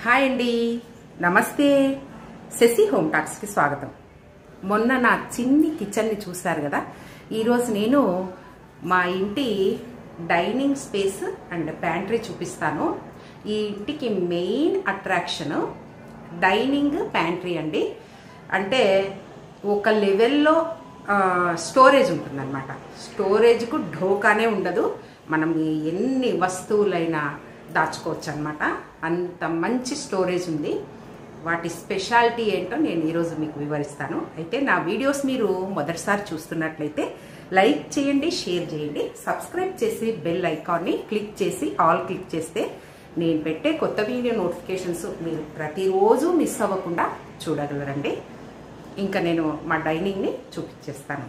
Hi అండి నమస్తే Shashi home టాక్స్కి స్వాగతం మొన్న నా చిన్ని కిచెన్ని చూశారు కదా ఈరోజు నేను మా ఇంటి డైనింగ్ స్పేస్ అండ్ ప్యాంట్రీ చూపిస్తాను ఈ ఇంటికి మెయిన్ అట్రాక్షన్ డైనింగ్ ప్యాంట్రీ అండి అంటే ఒక లెవెల్లో స్టోరేజ్ ఉంటుందన్నమాట స్టోరేజ్కు ఢోకానే ఉండదు మనం ఎన్ని వస్తువులైనా దాచుకోవచ్చు అనమాట అంత మంచి స్టోరేజ్ ఉంది వాటి స్పెషాలిటీ ఏంటో నేను ఈరోజు మీకు వివరిస్తాను అయితే నా వీడియోస్ మీరు మొదటిసారి చూస్తున్నట్లయితే లైక్ చేయండి షేర్ చేయండి సబ్స్క్రైబ్ చేసి బెల్ ఐకాన్ని క్లిక్ చేసి ఆల్ క్లిక్ చేస్తే నేను పెట్టే కొత్త వీడియో నోటిఫికేషన్స్ మీరు ప్రతిరోజు మిస్ అవ్వకుండా చూడగలరండి ఇంకా నేను మా డైనింగ్ని చూపించేస్తాను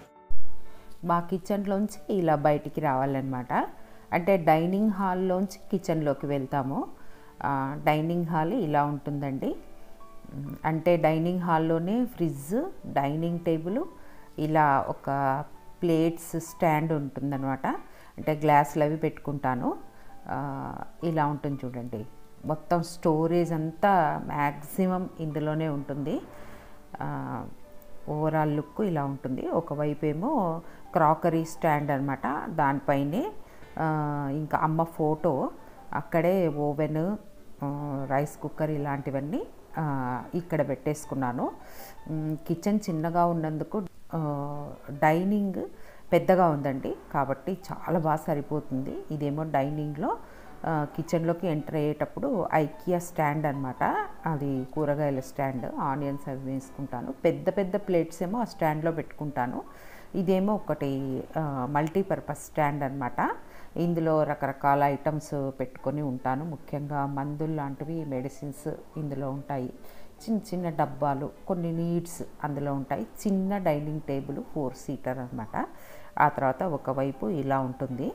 మా కిచెన్లోంచి ఇలా బయటికి రావాలన్నమాట అంటే డైనింగ్ హాల్లోంచి కిచెన్లోకి వెళ్తాము ఆ, డైనింగ్ హాల్ ఇలా ఉంటుందండి ఉమ్, అంటే డైనింగ్ హాల్లోనే ఫ్రిడ్జ్ డైనింగ్ టేబుల్ ఇలా ఒక ప్లేట్స్ స్టాండ్ ఉంటుందన్నమాట అంటే గ్లాసులు అవి పెట్టుకుంటాను ఆ, ఇలా ఉంటుంది చూడండి మొత్తం స్టోరేజ్ అంతా మ్యాక్సిమం ఇందులోనే ఉంటుంది ఆ, ఓవరాల్ లుక్ ఇలా ఉంటుంది ఒకవైపు ఏమో క్రాకరీ స్టాండ్ అనమాట దానిపైనే ఆ, ఇంకా అమ్మ ఫోటో అక్కడే ఓవెన్ ఆ, రైస్ కుక్కర్ ఇలాంటివన్నీ ఆ, ఇక్కడ పెట్టేసుకున్నాను మ్, కిచెన్ చిన్నగా ఉన్నందుకు ఆ, డైనింగ్ పెద్దగా ఉందండి కాబట్టి చాలా బాగా సరిపోతుంది ఇదేమో డైనింగ్లో ఆ, కిచెన్లోకి ఎంటర్ అయ్యేటప్పుడు ఐకియా స్టాండ్ అనమాట అది కూరగాయల స్టాండ్ ఆనియన్స్ అవి వేసుకుంటాను పెద్ద పెద్ద ప్లేట్స్ ఏమో ఆ స్టాండ్లో పెట్టుకుంటాను ఇదేమో ఒకటి మల్టీపర్పస్ స్టాండ్ అనమాట ఇందులో రకరకాల ఐటమ్స్ పెట్టుకొని ఉంటాను ముఖ్యంగా మందులు లాంటివి మెడిసిన్స్ ఇందులో ఉంటాయి చిన్న చిన్న డబ్బాలు కొన్ని నీడ్స్ అందులో ఉంటాయి చిన్న డైనింగ్ టేబుల్ ఫోర్ సీటర్ అనమాట ఆ తర్వాత ఒకవైపు ఇలా ఉంటుంది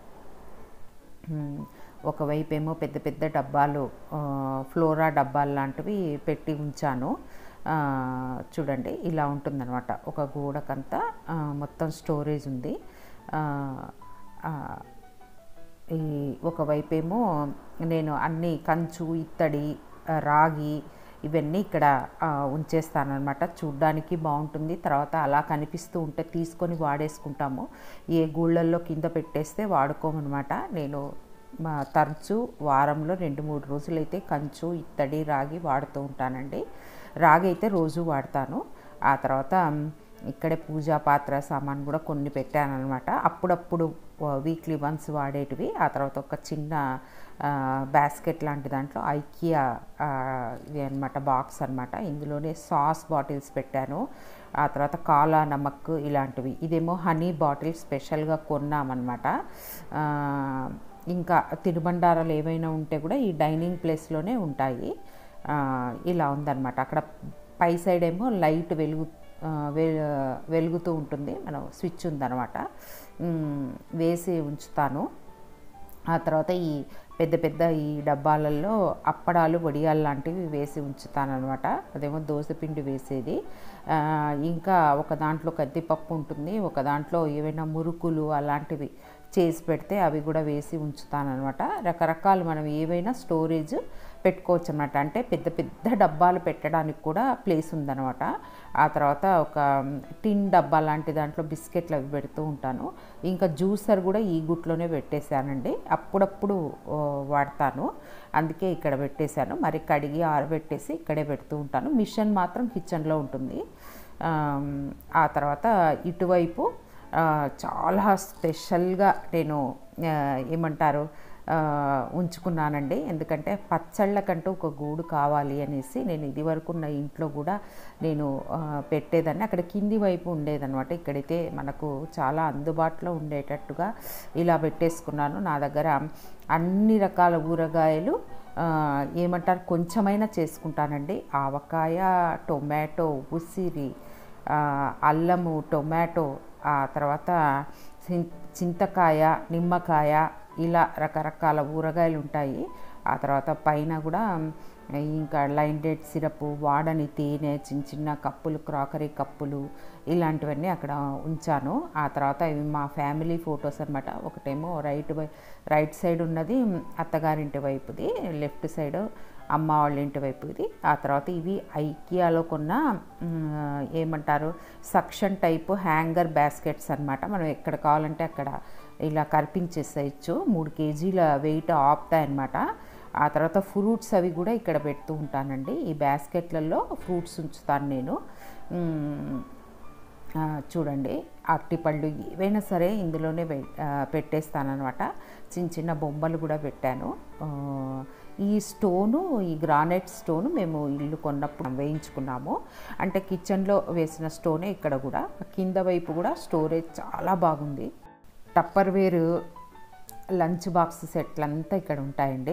మ్మ్. ఒకవైపు ఏమో పెద్ద పెద్ద డబ్బాలు ఆ, ఫ్లోరా డబ్బాలు లాంటివి పెట్టి ఉంచాను ఆ, చూడండి ఇలా ఉంటుందన్నమాట ఒక గోడకంతా ఆ, మొత్తం స్టోరేజ్ ఉంది ఆ, ఆ, ఈ ఒకవైపు ఏమో నేను అన్ని కంచు ఇత్తడి ఆ, రాగి ఇవన్నీ ఇక్కడ ఉంచేస్తానమాట చూడ్డానికి బాగుంటుంది తర్వాత అలా కనిపిస్తూ ఉంటే తీసుకొని వాడేసుకుంటాము ఏ గూళ్ళల్లో కింద పెట్టేస్తే వాడుకోమన్నమాట నేను మా తరచు వారంలో రెండు మూడు రోజులైతే కంచు ఇత్తడి రాగి వాడుతూ ఉంటానండి రాగి అయితే రోజు వాడతాను ఆ తర్వాత మ్, ఇక్కడే పూజా పాత్ర సామాన్ కూడా కొన్ని పెట్టాను అనమాట అప్పుడప్పుడు వీక్లీ వన్స్ వాడేటివి ఆ తర్వాత ఒక చిన్న బాస్కెట్ లాంటి దాంట్లో ఐకియా ఆ, ఇది అనమాట బాక్స్ అనమాట ఇందులోనే సాస్ బాటిల్స్ పెట్టాను ఆ తర్వాత కాలా నమక్ ఇలాంటివి ఇదేమో హనీ బాటిల్ స్పెషల్గా కొన్నామన్నమాట ఆ, ఇంకా తినుబండారాలు ఏవైనా ఉంటే కూడా ఈ డైనింగ్ ప్లేస్లోనే ఉంటాయి ఆ, ఇలా ఉందన్నమాట అక్కడ పై సైడ్ ఏమో లైట్ వెలుగు ఆ, వె- వెలుగుతూ ఉంటుంది మనం స్విచ్ ఉందన్నమాట మ్, వేసి ఉంచుతాను ఆ తర్వాత ఈ పెద్ద పెద్ద ఈ డబ్బాలలో అప్పడాలు వడియాలు లాంటివి వేసి ఉంచుతానమాట అదేమో దోసపిండి వేసేది ఆ, ఇంకా ఒక దాంట్లో కందిపప్పు ఉంటుంది ఒక దాంట్లో ఏవైనా మురుకులు అలాంటివి చేసి పెడితే అవి కూడా వేసి ఉంచుతానమాట రకరకాలు మనం ఏవైనా స్టోరేజ్ పెట్టుకోవచ్చు అనమాట అంటే పెద్ద పెద్ద డబ్బాలు పెట్టడానికి కూడా ప్లేస్ ఉందన్నమాట ఆ తర్వాత ఒక టిన్ డబ్బా లాంటి దాంట్లో బిస్కెట్లు అవి పెడుతూ ఉంటాను ఇంకా జ్యూసర్ కూడా ఈ గుట్లోనే పెట్టేశానండి అప్పుడప్పుడు ఓ, వాడతాను అందుకే ఇక్కడ పెట్టేశాను మరి కడిగి ఆరబెట్టేసి ఇక్కడే పెడుతూ ఉంటాను మిషన్ మాత్రం కిచెన్లో ఉంటుంది ఆమ్, ఆ తర్వాత ఇటువైపు ఆ, చాలా స్పెషల్గా నేను ఆ, ఏమంటారు ఆ, ఉంచుకున్నానండి ఎందుకంటే పచ్చళ్ళకంటూ ఒక గూడు కావాలి అనేసి నేను ఇది వరకు ఉన్న ఇంట్లో కూడా నేను ఆ, పెట్టేదాన్ని అక్కడ కింది వైపు ఉండేదన్నమాట ఇక్కడైతే మనకు చాలా అందుబాటులో ఉండేటట్టుగా ఇలా పెట్టేసుకున్నాను నా దగ్గర అన్ని రకాల ఊరగాయలు ఆ, ఏమంటారు కొంచెమైనా చేసుకుంటానండి ఆవకాయ టొమాటో ఉసిరి ఆ, అల్లము టొమాటో ఆ తర్వాత చిన్- చింతకాయ నిమ్మకాయ ఇలా రకరకాల ఊరగాయలు ఉంటాయి ఆ తర్వాత పైన కూడా ఇంకా లైన్ డేట్ సిరప్ వాడని తేనె చిన్న చిన్న కప్పులు క్రాకరీ కప్పులు ఇలాంటివన్నీ అక్కడ ఉంచాను ఆ తర్వాత ఇవి మా ఫ్యామిలీ ఫొటోస్ అనమాట ఒకటేమో రైట్ వై రైట్ సైడ్ ఉన్నది అత్తగారింటి వైపుది లెఫ్ట్ సైడ్ అమ్మ వాళ్ళ ఇంటి వైపు ఇది ఆ తర్వాత ఇవి ఐకియాలో కొన్న మ్, ఏమంటారు సక్షన్ టైప్ హ్యాంగర్ బాస్కెట్స్ అన్నమాట మనం ఎక్కడ కావాలంటే అక్కడ ఇలా కరిపించేసేయచ్చు మూడు కేజీల వెయిట్ ఆపుతాయి అన్నమాట ఆ తర్వాత ఫ్రూట్స్ అవి కూడా ఇక్కడ పెడుతూ ఉంటానండి ఈ బాస్కెట్లలో ఫ్రూట్స్ ఉంచుతాను నేను మ్, ఆ, చూడండి అరటిపళ్ళు ఏవైనా సరే ఇందులోనే పెట్టేస్తానమాట చిన్న చిన్న బొమ్మలు కూడా పెట్టాను ఆ, ఈ స్టోను ఈ గ్రానైట్ స్టోన్ మేము ఇల్లు కొన్నప్పుడు వేయించుకున్నాము అంటే కిచెన్లో వేసిన స్టోనే ఇక్కడ కూడా కింద వైపు కూడా స్టోరేజ్ చాలా బాగుంది టప్పర్ వేరు లంచ్ బాక్స్ సెట్లంతా ఇక్కడ ఉంటాయండి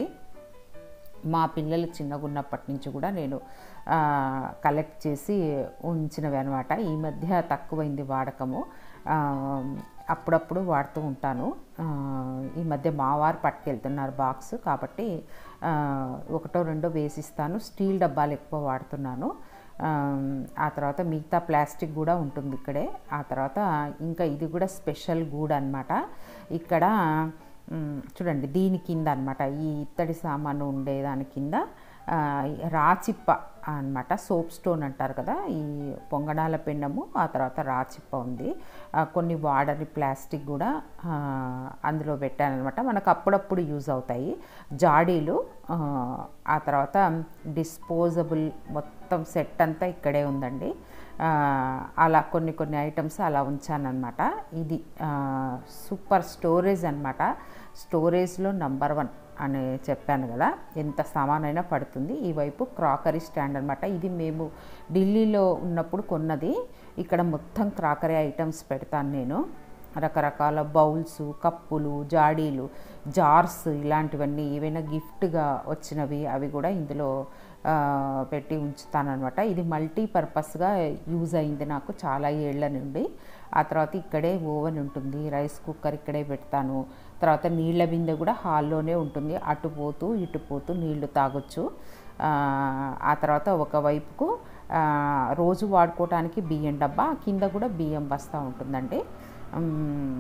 మా పిల్లలు చిన్నగా ఉన్నప్పటి నుంచి కూడా నేను ఆ, కలెక్ట్ చేసి ఉంచినవి అనమాట ఈ మధ్య తక్కువైంది వాడకము ఆ, అప్పుడప్పుడు వాడుతూ ఉంటాను ఆ, ఈ మధ్య మా వారు పట్టుకెళ్తున్నారు బాక్స్ కాబట్టి ఆ, ఒకటో రెండో వేసిస్తాను స్టీల్ డబ్బాలు ఎక్కువ వాడుతున్నాను ఆ, ఆ తర్వాత మిగతా ప్లాస్టిక్ కూడా ఉంటుంది ఇక్కడే ఆ తర్వాత ఇంకా ఇది కూడా స్పెషల్ గూడ్ అనమాట ఇక్కడ మ్, చూడండి దీని కింద అనమాట ఈ ఇత్తడి సామాను ఉండే దాని కింద ఆ, రాచిప్ప అన్నమాట సోప్ స్టోన్ అంటారు కదా ఈ పొంగడాల పిండము ఆ తర్వాత రాచిప్ప ఉంది ఆ, కొన్ని వాడని ప్లాస్టిక్ కూడా ఆ, అందులో పెట్టానమాట మనకు అప్పుడప్పుడు యూజ్ అవుతాయి జాడీలు ఆ, ఆ తర్వాత డిస్పోజబుల్ మొత్తం సెట్ అంతా ఇక్కడే ఉందండి ఆ, అలా కొన్ని కొన్ని ఐటమ్స్ అలా ఉంచానన్నమాట ఇది ఆ, సూపర్ స్టోరేజ్ అనమాట స్టోరేజ్లో నంబర్ వన్ అని చెప్పాను కదా ఎంత సామానైనా పడుతుంది ఈ వైపు క్రాకరీ స్టాండ్ అనమాట ఇది మేము ఢిల్లీలో ఉన్నప్పుడు కొన్నది ఇక్కడ మొత్తం క్రాకరీ ఐటమ్స్ పెడతాను నేను రకరకాల బౌల్స్ కప్పులు జాడీలు జార్స్ ఇలాంటివన్నీ ఏవైనా గిఫ్ట్గా వచ్చినవి అవి కూడా ఇందులో ఆ, పెట్టి ఉంచుతానమాట ఇది మల్టీపర్పస్గా యూజ్ అయింది నాకు చాలా ఏళ్ల నుండి ఆ తర్వాత ఇక్కడే ఓవెన్ ఉంటుంది రైస్ కుక్కర్ ఇక్కడే పెడతాను తర్వాత నీళ్ళ బిందె కూడా హాల్లోనే ఉంటుంది అటు పోతూ ఇటు పోతూ నీళ్లు తాగొచ్చు ఆ, ఆ తర్వాత ఒకవైపుకు ఆ, రోజు వాడుకోవడానికి బియ్యం డబ్బా కింద కూడా బియ్యం బస్తా ఉంటుందండి ఉమ్,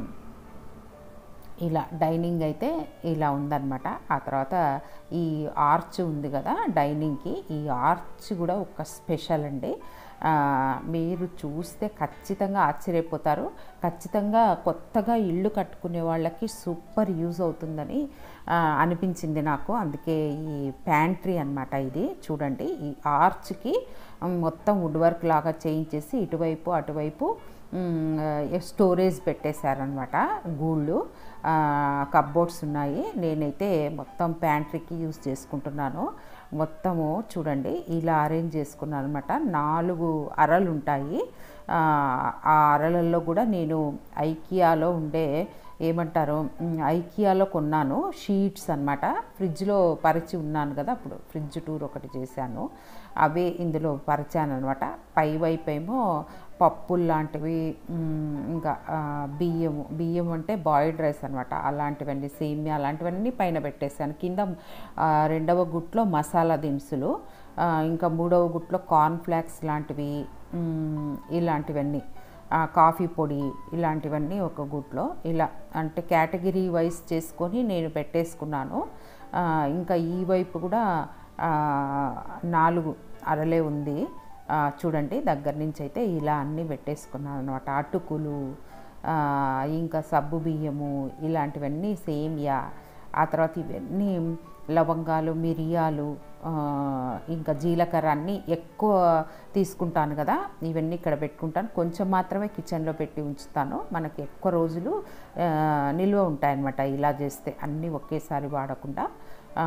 ఇలా డైనింగ్ అయితే ఇలా ఉందన్నమాట ఆ తర్వాత ఈ ఆర్చ్ ఉంది కదా డైనింగ్కి ఈ ఆర్చ్ కూడా ఒక స్పెషల్ అండి ఆ, మీరు చూస్తే ఖచ్చితంగా ఆశ్చర్యపోతారు ఖచ్చితంగా కొత్తగా ఇల్లు కట్టుకునే వాళ్ళకి సూపర్ యూజ్ అవుతుందని ఆ, అనిపించింది నాకు అందుకే ఈ ప్యాంట్రీ అన్నమాట ఇది చూడండి ఈ ఆర్చ్కి మొత్తం వుడ్ వర్క్ లాగా చేయించేసి ఇటువైపు అటువైపు మ్, స్టోరేజ్ పెట్టేశారనమాట గూళ్ళు కబ్బోర్డ్స్ ఉన్నాయి నేనైతే మొత్తం ప్యాంట్రీకి యూజ్ చేసుకుంటున్నాను మొత్తము చూడండి ఇలా అరేంజ్ చేసుకున్నాను అనమాట నాలుగు అరలు ఉంటాయి ఆ ఆ అరలలో కూడా నేను ఐకియాలో ఉండే ఏమంటారు మ్, ఐకియాలో కొన్నాను షీట్స్ అనమాట ఫ్రిడ్జ్లో పరిచి ఉన్నాను కదా అప్పుడు ఫ్రిడ్జ్ టూర్ ఒకటి చేశాను అవే ఇందులో పరిచాను అనమాట పై వైపు ఏమో పప్పులు లాంటివి మ్, ఇంకా ఆ, బియ్యము బియ్యం అంటే బాయిల్డ్ రైస్ అనమాట అలాంటివన్నీ సేమియా అలాంటివన్నీ పైన పెట్టేశాను కింద ఆ, రెండవ గుట్లో మసాలా దినుసులు ఆ, ఇంకా మూడవ గుట్లో కార్న్ ఫ్లాక్స్ లాంటివి మ్, ఇలాంటివన్నీ ఆ, కాఫీ పొడి ఇలాంటివన్నీ ఒక గుట్లో ఇలా అంటే కేటగిరీ వైజ్ చేసుకొని నేను పెట్టేసుకున్నాను ఆ, ఇంకా ఈ వైపు కూడా ఆ, నాలుగు అరలే ఉంది ఆ, చూడండి దగ్గర నుంచి అయితే ఇలా అన్నీ పెట్టేసుకున్నాను అనమాట అటుకులు ఆ, ఇంకా సబ్బు బియ్యము ఇలాంటివన్నీ సేమియా ఆ తర్వాత ఇవన్నీ లవంగాలు మిరియాలు ఆ, ఇంకా జీలకర్ర అన్నీ ఎక్కువ తీసుకుంటాను కదా ఇవన్నీ ఇక్కడ పెట్టుకుంటాను కొంచెం మాత్రమే కిచెన్లో పెట్టి ఉంచుతాను మనకి ఎక్కువ రోజులు ఆ, నిల్వ ఉంటాయన్నమాట ఇలా చేస్తే అన్నీ ఒకేసారి వాడకుండా ఆ,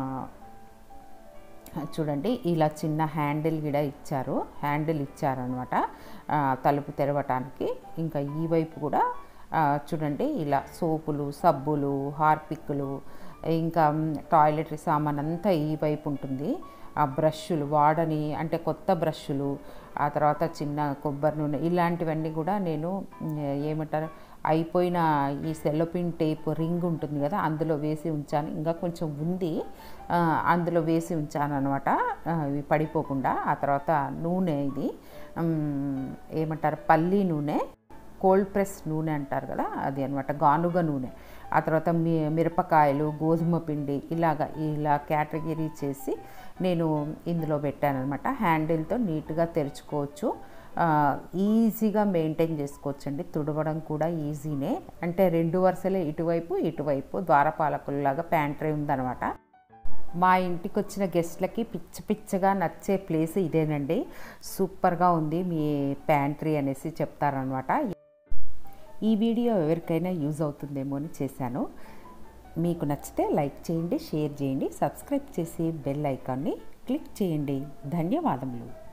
చూడండి ఇలా చిన్న హ్యాండిల్ కూడా ఇచ్చారు హ్యాండిల్ ఇచ్చారనమాట తలుపు తెరవటానికి ఇంకా ఈ వైపు కూడా ఆ, చూడండి ఇలా సోపులు సబ్బులు హార్పిక్లు ఇంకా టాయిలెటరీ సామాన్ అంతా ఈ వైపు ఉంటుంది ఆ బ్రష్లు వాడని అంటే కొత్త బ్రష్లు ఆ తర్వాత చిన్న కొబ్బరి నూనె ఇలాంటివన్నీ కూడా నేను ఉమ్, ఏమంటారు అయిపోయిన ఈ సెలోపిన్ టేప్ రింగ్ ఉంటుంది కదా అందులో వేసి ఉంచాను ఇంకా కొంచెం ఉంది ఆ, అందులో వేసి ఉంచాను అనమాట ఇవి పడిపోకుండా ఆ తర్వాత నూనె ఇది ఉమ్, ఏమంటారు పల్లి నూనె కోల్డ్ ప్రెస్ నూనె అంటారు కదా అది అనమాట గానుగ నూనె ఆ తర్వాత మీ మిరపకాయలు గోధుమ పిండి ఇలాగ ఇలా కేటగిరీ చేసి నేను ఇందులో పెట్టాను అనమాట హ్యాండిల్తో నీట్గా తెరుచుకోవచ్చు ఆ, ఈజీగా మెయింటైన్ చేసుకోవచ్చు అండి తుడవడం కూడా ఈజీనే అంటే రెండు వరుసలే ఇటువైపు ఇటువైపు ద్వారపాలకుల్లాగా ప్యాంట్రీ ఉందన్నమాట మా ఇంటికి వచ్చిన గెస్ట్లకి పిచ్చ పిచ్చగా నచ్చే ప్లేస్ ఇదేనండి సూపర్గా ఉంది మీ ప్యాంట్రీ అనేసి చెప్తారనమాట ఈ వీడియో ఎవరికైనా యూజ్ అవుతుందేమో అని చేశాను మీకు నచ్చితే లైక్ చేయండి షేర్ చేయండి సబ్స్క్రైబ్ చేసి బెల్ ఐకాన్ని క్లిక్ చేయండి ధన్యవాదములు